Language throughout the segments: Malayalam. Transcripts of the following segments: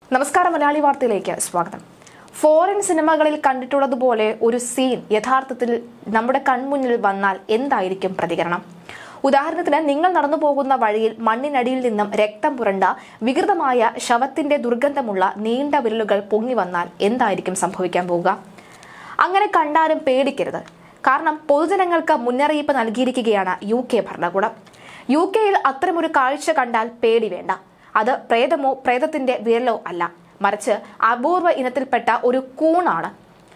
നമസ്കാരം മലയാളി വാർത്തയിലേക്ക് സ്വാഗതം ഫോറിൻ സിനിമകളിൽ കണ്ടിട്ടുള്ളതുപോലെ ഒരു സീൻ യഥാർത്ഥത്തിൽ നമ്മുടെ കൺമുന്നിൽ വന്നാൽ എന്തായിരിക്കും പ്രതികരണം ഉദാഹരണത്തിന് നിങ്ങൾ നടന്നു പോകുന്ന വഴിയിൽ മണ്ണിനടിയിൽ നിന്നും രക്തം പുരണ്ട വികൃതമായ ശവത്തിന്റെ ദുർഗന്ധമുള്ള നീണ്ട വിരലുകൾ പൊങ്ങി വന്നാൽ എന്തായിരിക്കും സംഭവിക്കാൻ പോവുക അങ്ങനെ കണ്ടാലും പേടിക്കരുത് കാരണം പൊതുജനങ്ങൾക്ക് മുന്നറിയിപ്പ് നൽകിയിരിക്കുകയാണ് യു കെ ഭരണകൂടം യു കെയിൽ അത്തരമൊരു കാഴ്ച കണ്ടാൽ പേടി വേണ്ട അത് പ്രേതമോ പ്രേതത്തിന്റെ വിരലോ അല്ല മറിച്ച് അപൂർവ ഇനത്തിൽപ്പെട്ട ഒരു കൂണാണ്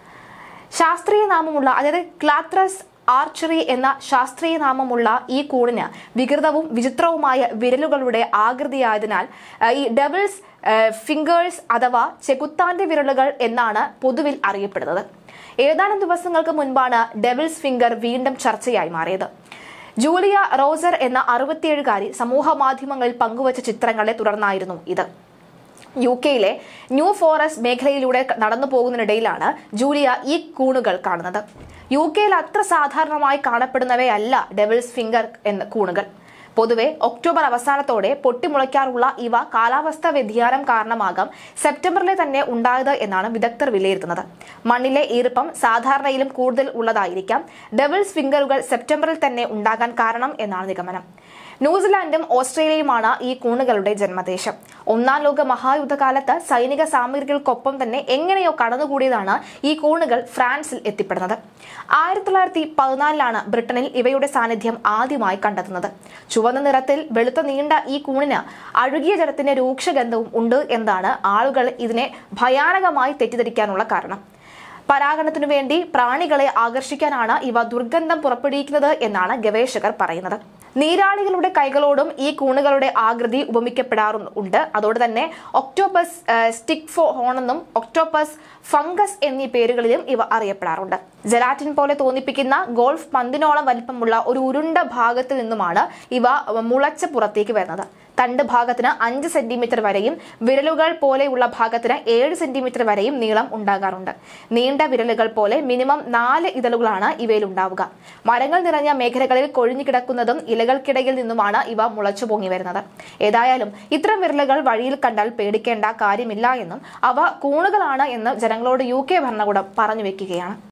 ശാസ്ത്രീയ നാമമുള്ള അതായത് ക്ലാത്രസ് ആർച്ചറി എന്ന ശാസ്ത്രീയ നാമമുള്ള ഈ കൂണിന് വികൃതവും വിചിത്രവുമായ വിരലുകളുടെ ആകൃതിയായതിനാൽ ആ, ഈ ഡബിൾസ് ഫിംഗേഴ്സ് അഥവാ ചെകുത്താന്റെ വിരലുകൾ എന്നാണ് പൊതുവിൽ അറിയപ്പെടുന്നത് ഏതാനും ദിവസങ്ങൾക്ക് മുൻപാണ് ഡെവിൾസ് ഫിംഗർ വീണ്ടും ചർച്ചയായി മാറിയത് ജൂലിയ റോസർ എന്ന അറുപത്തിയേഴുകാരി സമൂഹ മാധ്യമങ്ങളിൽ പങ്കുവച്ച ചിത്രങ്ങളെ തുടർന്നായിരുന്നു ഇത് യു കെയിലെ ന്യൂ ഫോറസ്റ്റ് മേഖലയിലൂടെ നടന്നു പോകുന്നതിനിടയിലാണ് ജൂലിയ ഈ കൂണുകൾ കാണുന്നത് യു കെയിൽ അത്ര സാധാരണമായി കാണപ്പെടുന്നവയല്ല ഡെവിൾസ് ഫിംഗർ എന്ന കൂണുകൾ പൊതുവെ ഒക്ടോബർ അവസാനത്തോടെ പൊട്ടിമുളയ്ക്കാറുള്ള ഇവ കാലാവസ്ഥാ വ്യതിയാനം കാരണമാകാം സെപ്റ്റംബറിലെ തന്നെ ഉണ്ടായത് എന്നാണ് വിദഗ്ധർ വിലയിരുത്തുന്നത് മണ്ണിലെ ഈർപ്പം സാധാരണയിലും കൂടുതൽ ഉള്ളതായിരിക്കാം ഡെവിൾസ് ഫിംഗറുകൾ സെപ്റ്റംബറിൽ തന്നെ ഉണ്ടാകാൻ കാരണം എന്നാണ് നിഗമനം ന്യൂസിലാൻഡും ഓസ്ട്രേലിയയുമാണ് ഈ കൂണുകളുടെ ജന്മദേശം ഒന്നാം ലോക മഹായുദ്ധകാലത്ത് സൈനിക സാമഗ്രികൾക്കൊപ്പം തന്നെ എങ്ങനെയോ കടന്നുകൂടിയതാണ് ഈ കൂണുകൾ ഫ്രാൻസിൽ എത്തിപ്പെടുന്നത് ആയിരത്തി തൊള്ളായിരത്തി പതിനാലിലാണ് ബ്രിട്ടനിൽ ഇവയുടെ സാന്നിധ്യം ആദ്യമായി കണ്ടെത്തുന്നത് ചുവന്ന നിറത്തിൽ വെളുത്ത നീണ്ട ഈ കൂണിന് അഴുകിയ ജലത്തിന്റെ രൂക്ഷഗന്ധവും ഉണ്ട് എന്നതാണ് ആളുകൾ ഇതിനെ ഭയാനകമായി തെറ്റിദ്ധരിക്കാനുള്ള കാരണം പരാഗണത്തിനു വേണ്ടി പ്രാണികളെ ആകർഷിക്കാനാണ് ഇവ ദുർഗന്ധം പുറപ്പെടുവിക്കുന്നത് എന്നാണ് ഗവേഷകർ പറയുന്നത് നീരാളികളുടെ കൈകളോടും ഈ കൂണുകളുടെ ആകൃതി ഉപമിക്കപ്പെടാറുണ്ട് അതോടെ തന്നെ ഒക്ടോപ്പസ് സ്റ്റിക് ഫോ ഹോണെന്നും ഒക്ടോപ്പസ് ഫംഗസ് എന്നീ പേരുകളിലും ഇവ അറിയപ്പെടാറുണ്ട് ജലാറ്റിൻ പോലെ തോന്നിപ്പിക്കുന്ന ഗോൾഫ് പന്തിനോളം വലിപ്പമുള്ള ഒരു ഉരുണ്ട ഭാഗത്തിൽ നിന്നുമാണ് ഇവ മുളച്ച പുറത്തേക്ക് വരുന്നത് തണ്ട് ഭാഗത്തിന് അഞ്ച് സെന്റിമീറ്റർ വരെയും വിരലുകൾ പോലെയുള്ള ഭാഗത്തിന് ഏഴ് സെന്റിമീറ്റർ വരെയും നീളം ഉണ്ടാകാറുണ്ട് നീണ്ട വിരലുകൾ പോലെ മിനിമം നാല് ഇതളുകളാണ് ഇവയിൽ ഉണ്ടാവുക മരങ്ങൾ നിറഞ്ഞ മേഖലകളിൽ കൊഴിഞ്ഞു കിടക്കുന്നതും ഇലകൾക്കിടയിൽ നിന്നുമാണ് ഇവ മുളച്ചു പൊങ്ങി വരുന്നത് ഏതായാലും ഇത്തരം വിരലുകൾ വഴിയിൽ കണ്ടാൽ പേടിക്കേണ്ട കാര്യമില്ല എന്നും അവ കൂണുകളാണ് എന്ന് ജനങ്ങളോട് യു കെ ഭരണകൂടം പറഞ്ഞു വെക്കുകയാണ്